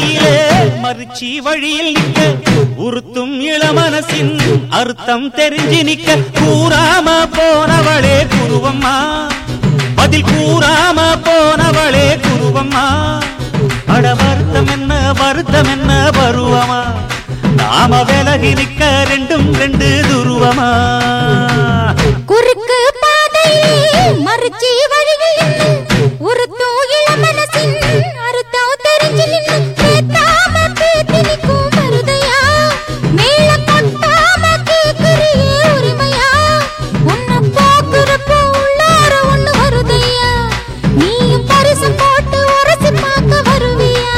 பாதையிலே மறுச்சி வழியில் நிக்க உறுத்தும் இளமனசின் அர்த்தம் தெரிஞ்சு நிக்க கூறாம போனவளே குருவம்மா பதில் கூறாம போனவளே குருவம்மா அட வருத்தம் என்ன வருத்தம் என்ன பருவமா நாம விலகி நிக்க ரெண்டும் ரெண்டு துருவமா குறுக்கு பாதையிலே மறுச்சி வழியில் நின்னு உறுத்தும் இளமனசின் அறுத்தம் தெரிஞ்சு நின்னு பேத்தாம பேத்தி நிக்கும் மருதையா மேல கொட்டாம கேக்குறியே உரிமையா உன்னை பாக்குறப்போ உள்ளார ஒண்ணு வருதையா நீயும் பரிசு போட்டு உரசி பார்க்க வருவியா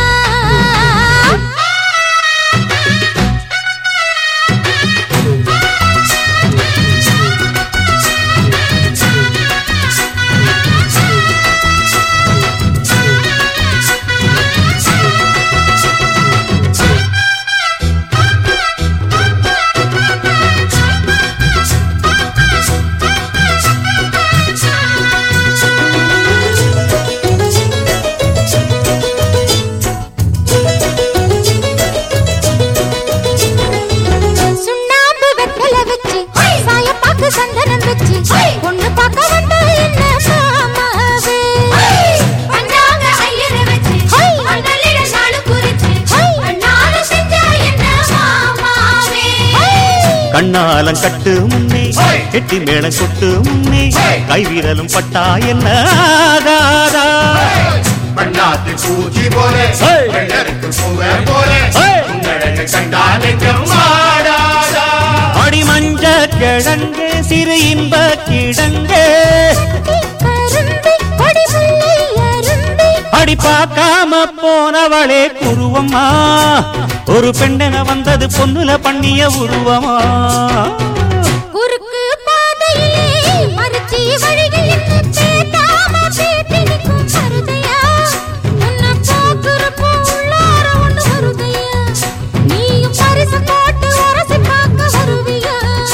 சுண்ணாம்பு வெத்தல வச்சு சாயப்பாக்கு சந்தனம் வச்சு பொண்ணு பார்க்க வந்த என்ன மாமாவே பஞ்சாங்க ஐயர வச்சு மண்டலிட நாடு குறிச்சு அண்ணால செஞ்சா என்ன மாமாவே கண்ணாலம் கட்டு முன்னே கெட்டி மேளம் கொட்டு முன்னே கைவிரலும் பட்டா என்ன ஆகாதா பண்ணாத்து பூச்சி போலே ஏய். வெள்ளருக்கு பூவே போலே ஏய். உங்களழக கண்டா நெஞ்சம் ஆடாதா அடி மஞ்ச கிழங்கு சிறு இன்ப கிடங்கு கரும்பி கொடி முல்லை அரும்பி அடி பார்க்காம போனவளே குருவம்மா ஒரு பெண்ணென வந்தது பொண்ணுல பண்ணிய உருவமா குறுக்கு பாதையிலே மறுச்சி வழியில் நின்னு பேத்தாம பேத்தி நிக்கும் மருதையா உன்னை பாக்குறப்போ உள்ளார ஒண்ணு வருதையா நீயும் பரிசு போட்டு உரசி பார்க்க வருவியா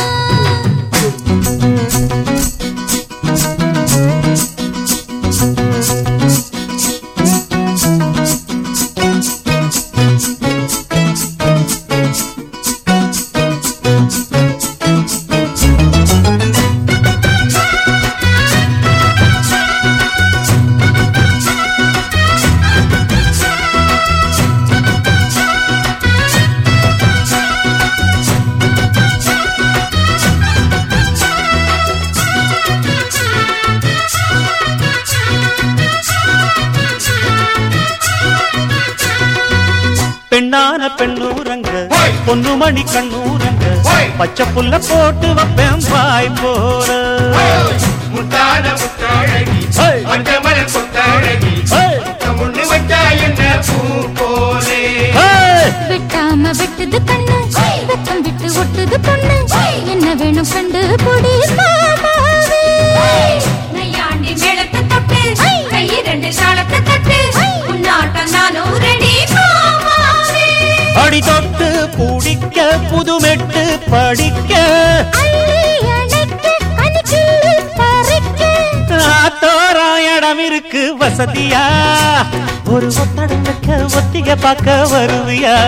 பெண்ணான பெண்ணூரங்க ஓய். பொண்ணு மணி கண்ணூரங்க ஓய். பச்சை புல்ல போட்டு வைப்பேன் பாய் போற முத்தான முத்தாழகி ஏய். மஞ்சமல கொத்தாழகி ஏய். முன்னு வச்சா என்ன பூ போலே ஏய்! வெட்டாம வெட்டுது கண்ணு வெக்கம் விட்டு ஒட்டுது பொண்ணு என்ன வேணும் கண்டு பொடி மாமாவே நையாண்டி மேளத்தை தொட்டு கை ரெண்டு சாலத்தை தட்டு உன்னாட்டம் நானும் ரெடி மாமாவே அடி தொட்டு பிடிக்க புதுமெட்டு படிக்க அள்ளி அணைக்க அணிக்கிள்ளி பறிக்க ஆத்தோரா இடம் இருக்கு வசதியா ஒரு ஒத்தடம் வைக்க ஒத்திக பார்க்க வருவியா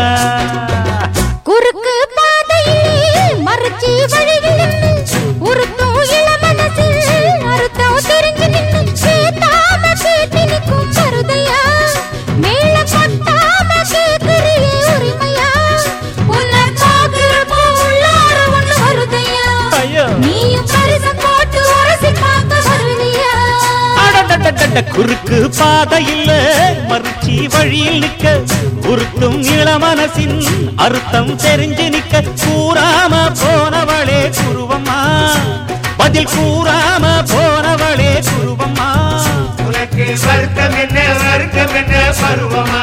குறுக்கு பாதையிலே மறுச்சி வழியில் நின்னு உருத்தும் இளமனசில் அறுத்தம் தெரிஞ்சு நின்னு சேத்தாம பேத்தி நிக்கும் மருதையா மேல கொட்டாம கேக்குறியே உரிமையா உன்னை பாக்குறப்போ உள்ளார ஒண்ணு வருதையா ஐயோ நீயும் பரிசம் போட்டு உரசி பார்க்க வருவியா அடடடடட, குறுக்கு பாதையில் மறுச்சி வழியில் நிக்க உருட்டும் இளமனசின் அர்த்தம் தெரிஞ்சு நிக்க கூறாம போனவளே குருவம்மா பதில் கூறாம போனவளே குருவம்மா உனக்கு வருத்தம் என்ன வருத்தம் என்ன பருவமா